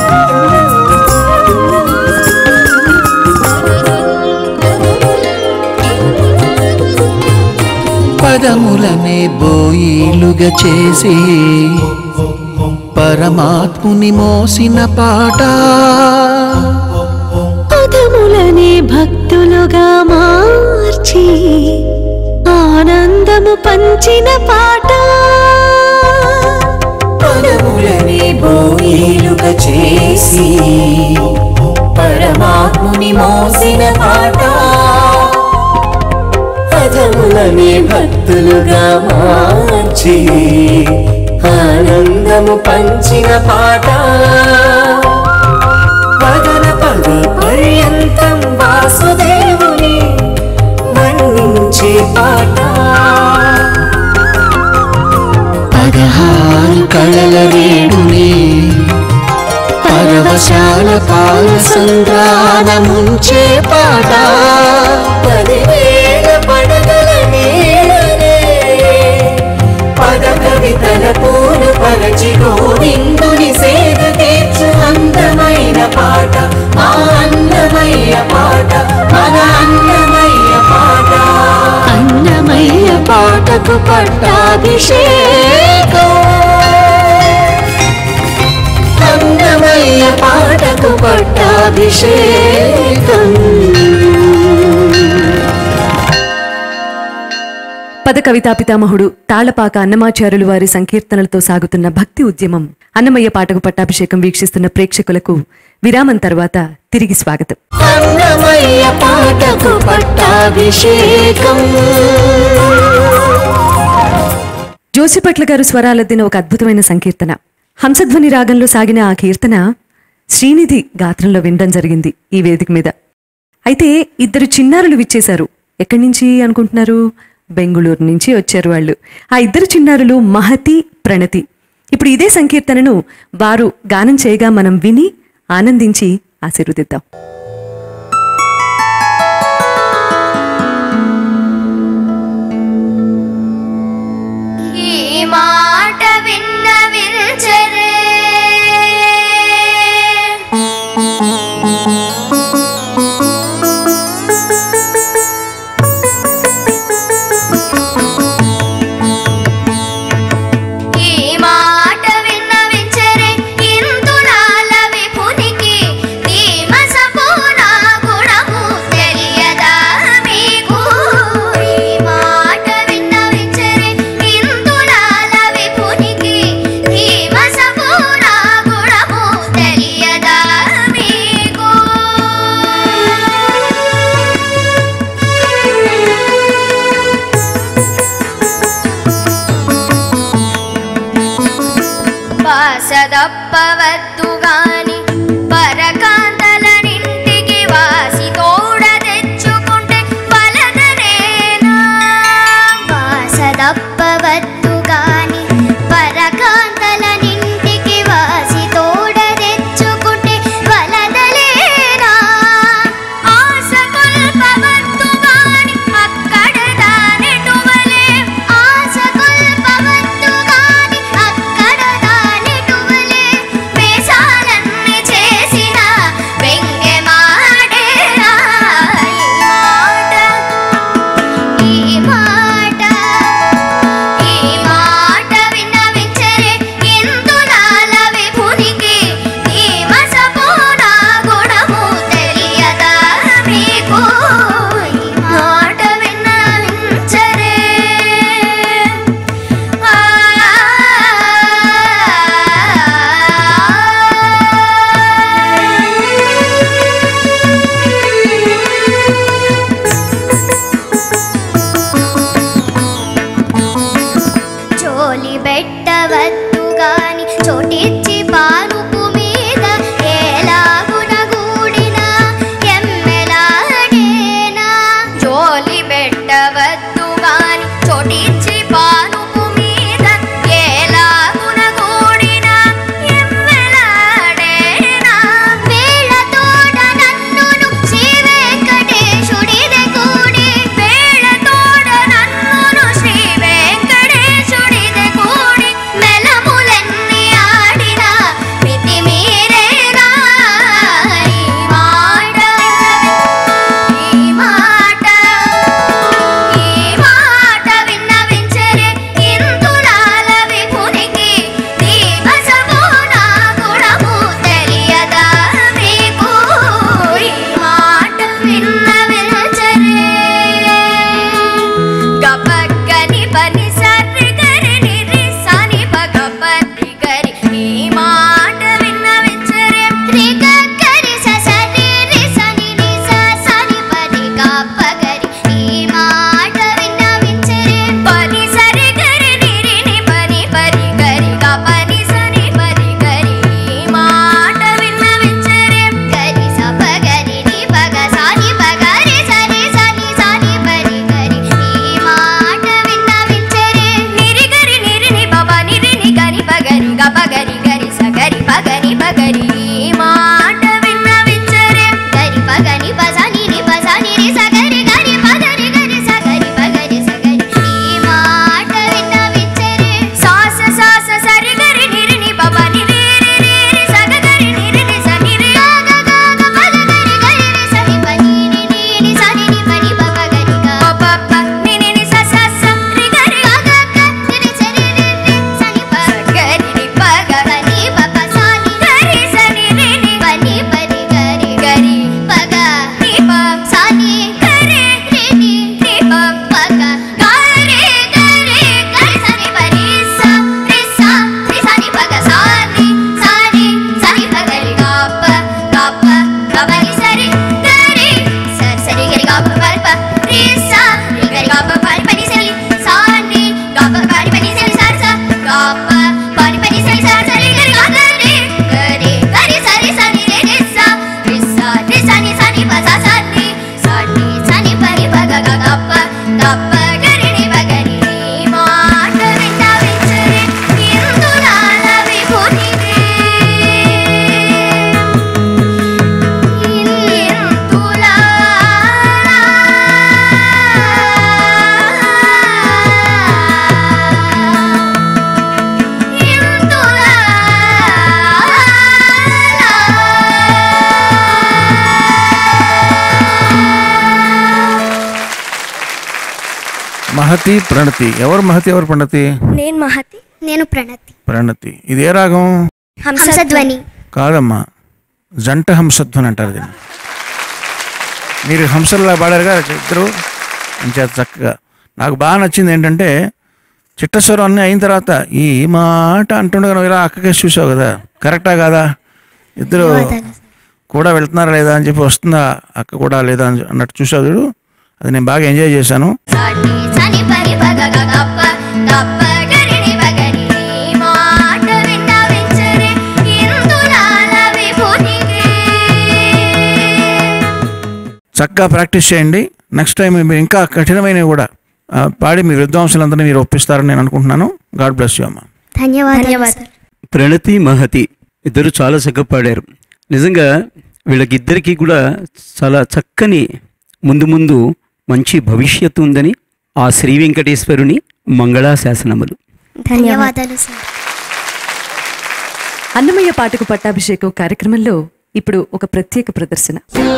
పదములనే బోయిలుగా చేసి పరమాత్ముని మోసిన పాట పదములనే భక్తులుగా మార్చి ఆనందము పంచిన పాట పదములని బోయిలుగా చేసి పరమాత్ముని మోసిన పాట పదములని భక్తులుగా మార్చి ఆనందము పంచిన పాట పదన పద పర్యంతం వాసుదేవుని వర్ణించే పాట పదహారు కళల రేడుని పరవశాల పాల సంద్రానముంచే పాట పదివేల పడగల నీడనే పద కవితల పూలు పరచి గోవిందుని సేద తీర్చు అందమైన పాట మా అన్నమయ్య పాట మన అన్నమయ్య పాట అన్నమయ్య పాటకు పట్టాభిషేకం అన్నమయ్య పాటకు పట్టాభిషేకం పద కవితా పితామహుడు తాళపాక అన్నమాచార్యులు వారి సంకీర్తనలతో సాగుతున్న భక్తి ఉద్యమం అన్నమయ్య పాటకు పట్టాభిషేకం వీక్షిస్తున్న ప్రేక్షకులకు విరామం తర్వాత తిరిగి స్వాగతం అన్నమయ్య పాటకు పట్టాభిషేకం జోసిపట్ల గారు స్వరాలద్దిన ఒక అద్భుతమైన సంకీర్తన హంసధ్వని రాగంలో సాగిన ఆ కీర్తన శ్రీనిధి గాత్రంలో వినడం జరిగింది ఈ వేదిక మీద అయితే ఇద్దరు చిన్నారులు విచ్చేశారు ఎక్కడి నుంచి అనుకుంటున్నారు బెంగుళూరు నుంచి వచ్చారు వాళ్ళు ఆ ఇద్దరు చిన్నారులు మహతి ప్రణతి ఇప్పుడు ఇదే సంకీర్తనను వారు గానం చేయగా మనం విని ఆనందించి ఆశీర్వదిద్దాం ఈ మాట విన్న విల్చరే ఈ మాట విన్న విచ్చరే ఇంతులాల విపునికి ధీమసపూన గుణము తెలియదా మీకు ఈ మాట విన్న విచ్చరే ఇంతులాల విపునికి ధీమసపూన గుణము తెలియదా మీకు వాసదప్పవద్దు గాని పరకాంతలనింటికి వాసి తోడ తెచ్చుకుంటే వలదనేనా వాసదప్పవద్దు గాని పరకాంతలనింటికి వాసి తోడ తెచ్చుకుంటే వలదలేనా ఆశ కొల్పవద్దు గాని అక్కడ దానెటువలే ఆశ కొల్పవద్దు గాని అక్కడ దానెటువలే వేషాలన్నీ చేసిన మహతి ప్రణతి ఎవరు మహతి ఎవరు ప్రణతి నేను మహతి నేను ప్రణతి ప్రణతి ఇది ఏ రాగం హంసధ్వని కాదమ్మా జంట హంసత్వం అంటారు దీన్ని మీరు హంసల్లా పాడారుగా ఇద్దరు అంచేత చక్కగా నాకు బాగా నచ్చింది ఏంటంటే చిట్టస్వరం అన్నీ అయిన తర్వాత ఈ మాట అంటుండగా నువ్వు ఇలా అక్కకేసి చూసావు కదా కరెక్టా కాదా ఇద్దరు కూడా వెళ్తున్నారా లేదా అని చెప్పి వస్తుందా అక్క కూడా లేదా అని అన్నట్టు చూసావు చూడు అది నేను బాగా ఎంజాయ్ చేశాను సాటి సని పని పగ గప్ప గప్ప గరిని బగరి మాట విన్న వించరే ఇందులాల విభూతికి చక్కగా ప్రాక్టీస్ చేయండి నెక్స్ట్ టైం మీరు ఇంకా కఠినమైనవి కూడా ఆ, పాడి మీ విద్వాంసులందరినీ మీరు ఒప్పిస్తారని నేను అనుకుంటున్నాను గాడ్ బ్లెస్ యూ అమ్మ ధన్యవాదాలు ప్రణతి మహతి ఇద్దరు చాలా చక్కగా పాడారు నిజంగా వీళ్ళకిద్దరికీ కూడా చాలా చక్కని ముందు ముందు మంచి భవిష్యత్తు ఉందని ఆ శ్రీ వెంకటేశ్వరుని మంగళాశాసనములు ధన్యవాదాలు సార్ అన్నమయ్య పాటకు పట్టాభిషేకం కార్యక్రమంలో ఇప్పుడు ఒక ప్రత్యేక ప్రదర్శన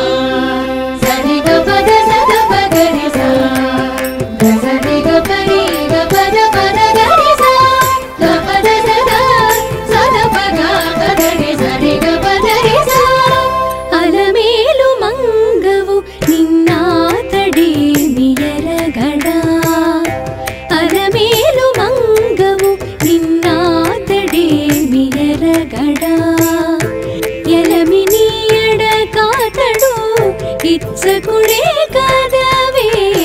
అలమేలు మంగవు నిన్నాతడే నియరగడా అలమేలు మంగవు నిన్నాతడే నియరగడా ఎలమినీయడ కాతడు ఇచ్చకుడే కదవే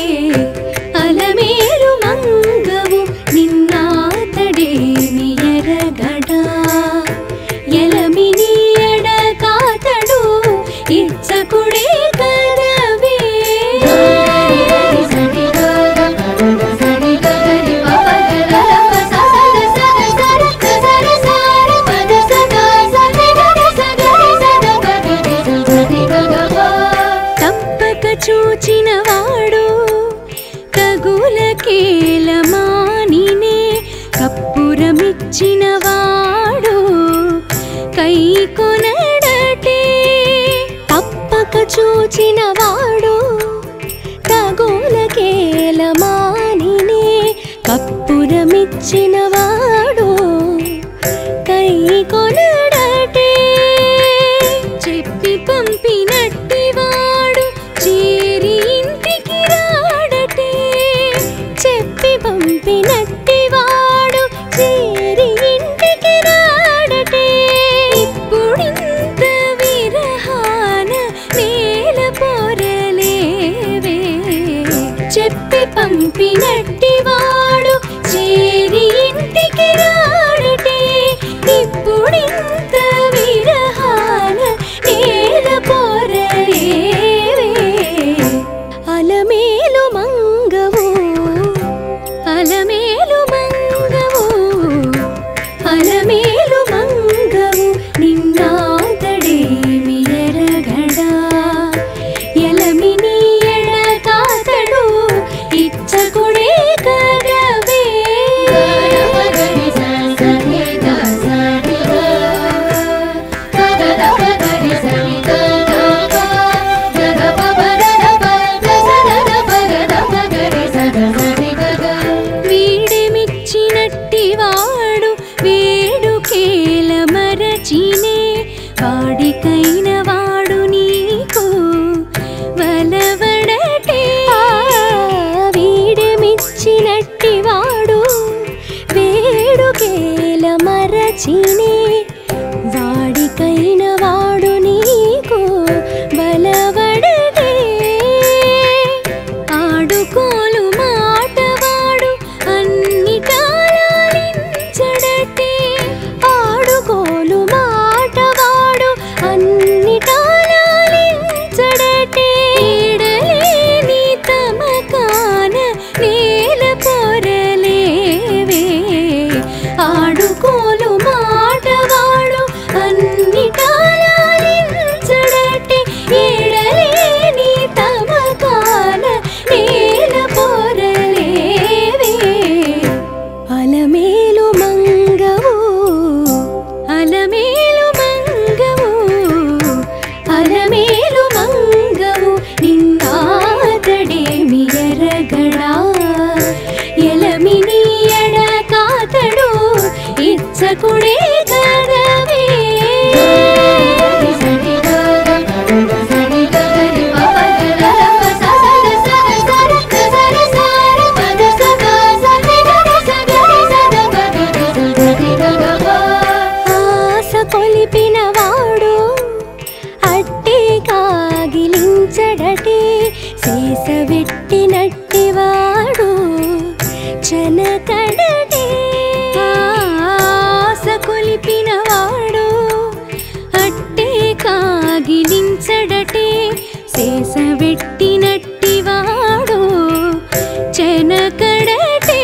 అలమేలు మంగవు నిన్నాతడే నియరగడా ఎలమినీయడ కాతడు ఇచ్చకుడే కదవే తప్పక చూచిన వాడు తగులకేల మానినే కప్పురమిచ్చిన వాడు కై కొనడటే తప్పక చూచిన వాడు తగులకేల మానినే కప్పురమిచ్చిన వాడు కై కొనడటే చెప్పి పంపినట్టి వాడు చేరి ఇంటికి రాడటే చెప్పి పంపినట్టి వాడు చేరి ఇంటికి రాడటే ఇప్పుడింత విరహాన నేల పోరలేవే చెప్పి పంపినట్టి వాడు చేరి ఇంటికి రాడటే ఇప్పుడింత విరహాన నేల పోరలేవే అలమేలు మంగవు అలమేలు మంగవు అలమేలు మంగవు నిన్నాతడేమి ఎరగడా ఎలమినీయడ కాతడు ఇచ్చకుడే కరవే వీడెమిచ్చినట్టి వాడు వేడుకేల మరచినే వాడికైన వాడు నీకు వలవడటే వీడెమిచ్చినట్టి వాడు వేడుకేల మరచినే వాడికైన వాడు నీకు బలవడటే ఆడుకోలు మాటవాడు అన్ని కాలాలించడటే ఆడుకోలు మాటవాడు అన్ని కుడే కదవే ఆశ కొలిపిన వాడు అట్టే కాగిలించడటే శేషవెట్టినట్టివాడు చనకడటే ఆశ కొలిపిన వాడు అట్టే కాగిలించడటే శేషవెట్టినట్టివాడు చెనకడటే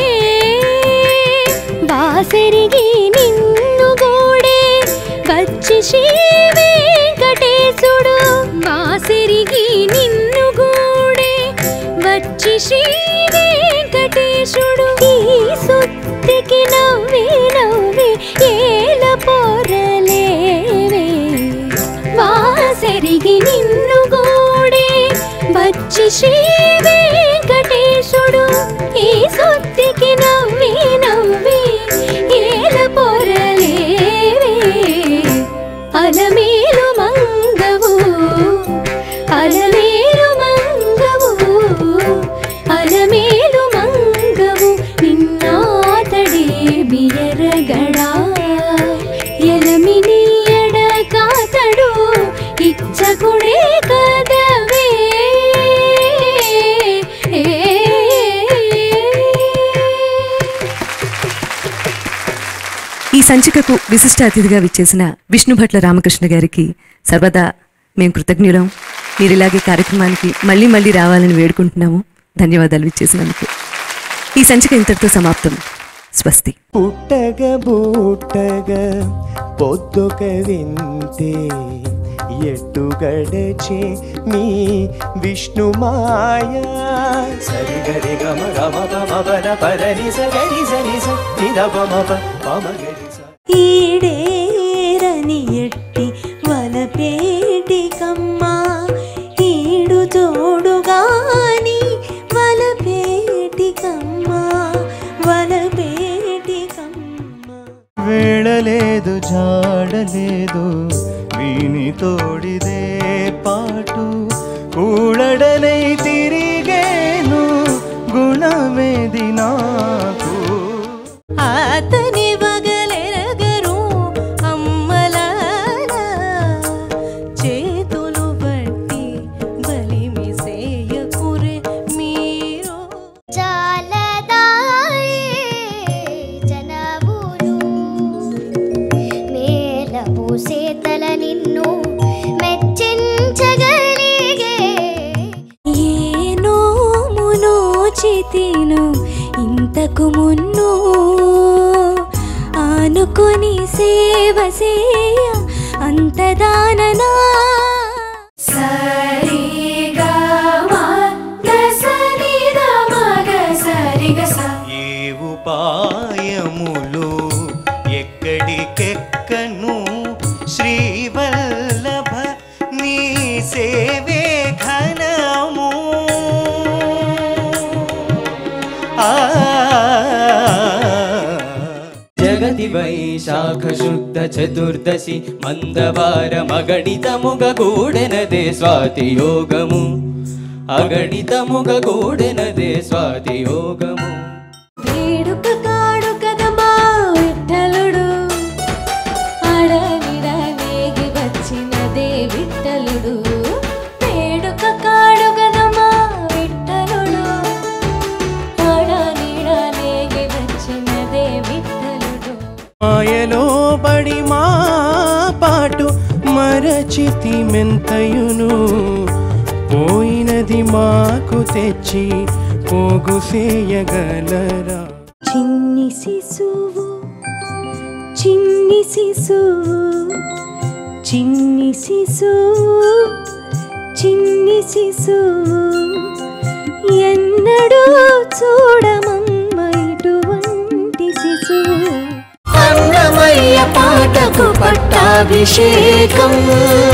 బాసరిగి నిన్ను గూడే వచ్చి శ్రీ వెంకటేశుడు బాసరిగి నిన్ను గూడే వచ్చి శ్రీ వెంకటేశుడు ఈ సుత్తికి నవ్వి నవ్వి ఏల పోరలేవే వాసరిగి నిన్ను గూడే వచ్చి శ్రీ వెంకటేశుడు ఈ సొత్తికి నవ్వి నవ్వి ఏల పొరలేవే అలమేలు మంగవు అలమేలు మంగవు అలమేలు మంగవు నిన్నాతడే బియరగడా ఎలమినియడ కాతడు ఇచ్చకుడే కదవే ఈ సంచికకు విశిష్ట అతిథిగా విచ్చేసిన విష్ణుభట్ల రామకృష్ణ గారికి సర్వదా మేము కృతజ్ఞులం మీరు ఇలాగే కార్యక్రమానికి మళ్ళీ మళ్ళీ రావాలని వేడుకుంటున్నాము ధన్యవాదాలు విచ్చేసినందుకు ఈ సంచిక ఇంతటితో సమాప్తం స్వస్తి పుట్టగ బూట్టగ పొద్దుక వింతే ఎట్టు గడచే మీ విష్ణు మాయా సరి గరి గమ గమ గమ పద పదని సరి సరి సరి పమ పమ గరి స ఈడేరని ఎట్టి వలపేటికమ్మా ఈడు తోడుగాని వలపేటికమ్మా వలపేటికమ్మా వేళలేదు జాడలేదు వీని తోడిదే పాటు కూడడనై తిరిగేను గుణమేది నాకు అతని వగలెరగరు అమ్మలారా చేతులు బట్టి బలిమి సేయకురే మీరు చాలదాయే జనబులు మేలపు సేతల నిన్ను మెచ్చించగలిగే ఏ నోమునో చితిను ఇంతకు మున్ను ఆనుకొని సేవ సేయ అంతదాననా ఏ ఉపాయములు ఎక్కడికెక్కను శ్రీవల్లభ నీ సేవే ఘనము ఆ జగతి వైశాఖ శుద్ధ చతుర్దశి మందవార మగణితముగ కూడెనదే స్వాతి యోగము అగణితముగ కూడెనదే స్వాతి యోగము వేడుక కాడు కదమా విఠలుడు అడవిడ వేగి వచ్చినదే విఠలుడు వేడుక కాడు కదమా విఠలుడు అడవిడ వేగి వచ్చినదే విఠలుడు మాయలో పడి మా పాటు మరచితి మెంతయును పోయినది మాకు తెచ్చి పోగు చేయగలరా చిన్ని శిశువు చిన్ని శిశువు చిన్ని శిశువు చిన్ని శిశువు ఎన్నడూ చూడమమ్మ ఇటువంటి శిశువు అన్నమయ్య పాటకు పట్టాభిషేకం